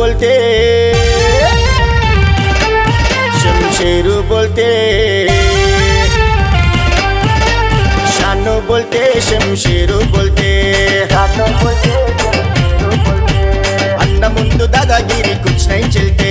बोलते शमशेर बोलते शानो बोलते शमशेर बोलते అన్న ముందు దాదాగిరి కుచ్ నై చల్తే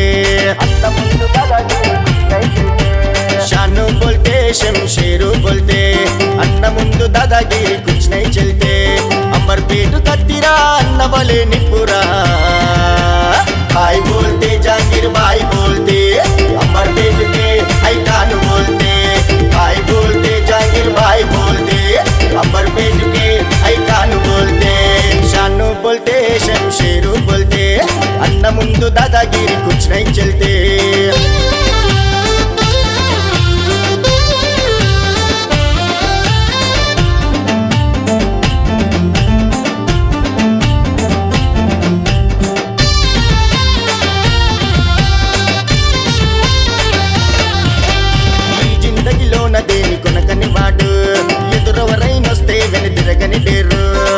शानो बोलते शमशेर बोलते అన్న ముందు దాదాగిరి కుచ్ నై చల్తే అమర్ పేటు కత్తిరా అన్న బలే నిపురా भाई बोलते जाकिर भाई बोलते अमर पेट के आई कान बोलते भाई बोलते जाकिर भाई बोलते अमर पेट के आई कान बोलते शानू बोलते शमशेरू बोलते अन्न मुंदु दादागिरी कुछ नहीं चलते ఈ జిందగిలోన దేని కొనకని వాడు ఎదురెవరైనొస్తే వెనుదిరగని డేరు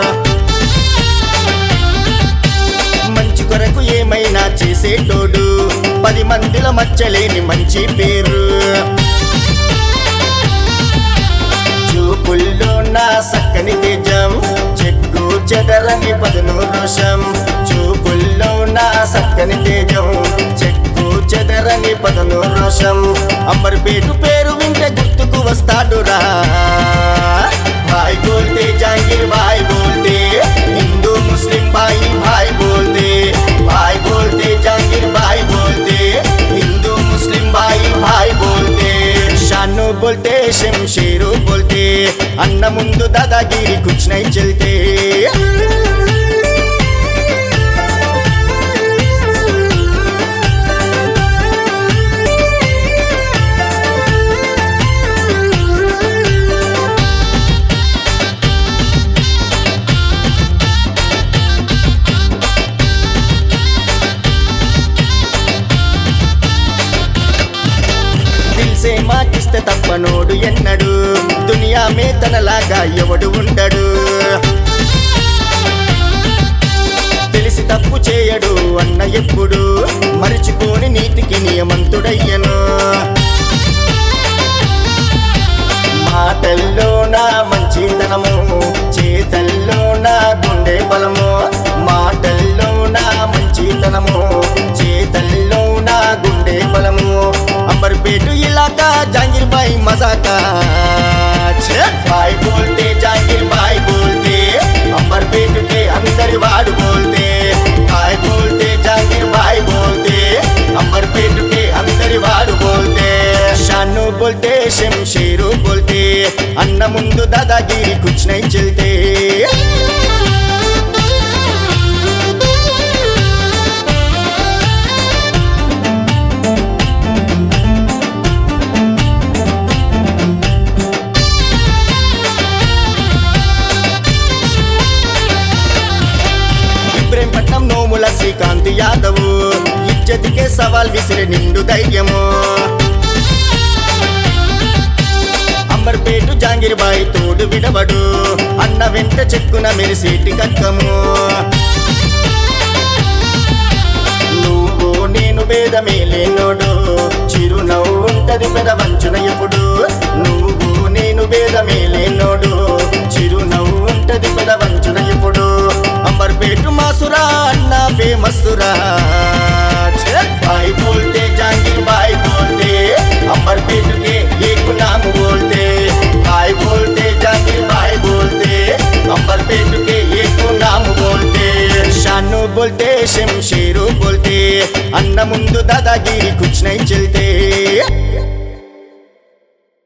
మంచి కొరకు ఏమైనా చేసేటోడు పది మందిల మచ్చలేని మంచి పేరు చూపుల్లో నా సక్కని తేజం చెక్కు చెదరని పదును రోషం చూపుల్లో నా సక్కని తేజం చెక్కు చెదరని పదును రోషం అమర్ పేరు పేరు వింటే గుర్తుకు వస్తాడురా భాయ్ బోల్తే జాంగీర్ భాయ్ బోల్తే హిందూ ముస్లిం భాయ్ భాయ్ బోల్తే భాయ్ బోల్తే జాంగీర్ భాయ్ బోల్తే హిందూ ముస్లిం భాయ్ భాయ్ బోల్తే शानो बोलते शमशेरो बोलते अन्न मुंदु दादागिरी कुछ नहीं चलते దిల్సే మాటిస్తే తప్పనోడు ఎన్నడు దునియా మే తనలాగా ఎవడు ఉండడు తెలిసి తప్పు చేయడు అన్న ఎప్పుడు మరిచిపోని నీతికి నియమంతుడయ్యను మాటల్లో నా మంచితనము చేతల్లో నా గుండె బలము మాటల్లో నా మంచితనము చేతల్లో నా గుండె బలము అంబర్పేట ఇలాకా జాంగీర్ బాయ్ మజాకా ఛే! బాయ్ బోల్తే జాంగీర్ బాయ్ బోల్తే అంబర్పేట के अंदर वाड़ बोलते भाई बोलते जागीर भाई बोलते अंबरपेट के अंदर वाड़ बोलते शानू बोलते शमशेरू बोलते अन्न मुंदु दादागिरी कुछ नहीं चलते ఇబ్రహీంపట్నం నోముల శ్రీకాంత్ యాదవ్ ఇజ్జతికే సవాల్ విసిరి నిండు ధైర్యము అంబర్పేటు జాంగిర్ బాయ్ తోడు విడవడు అన్న వెంట చెక్కున మెరిసేటి కక్కము నువ్వు నేను భేదమే లేనోడు చిరునవ్వు ఉంటది పెదవంచున ఎప్పుడు నువ్వు నేను భేదమే లేనోడు చిరునవ్వు ఉంటది పెదవంచున ఎప్పుడు అంబర్పేటు మాసురా అన్న ఫేమస్సురా भाई बोलते जांगीर भाई बोलते अंबरपेट के एक नाम बोलते भाई बोलते जांगीर भाई बोलते अंबरपेट के एक नाम बोलते शानू बोलते शमशेरू बोलते अन्न मुंदु दादागिरी कुछ नहीं चलते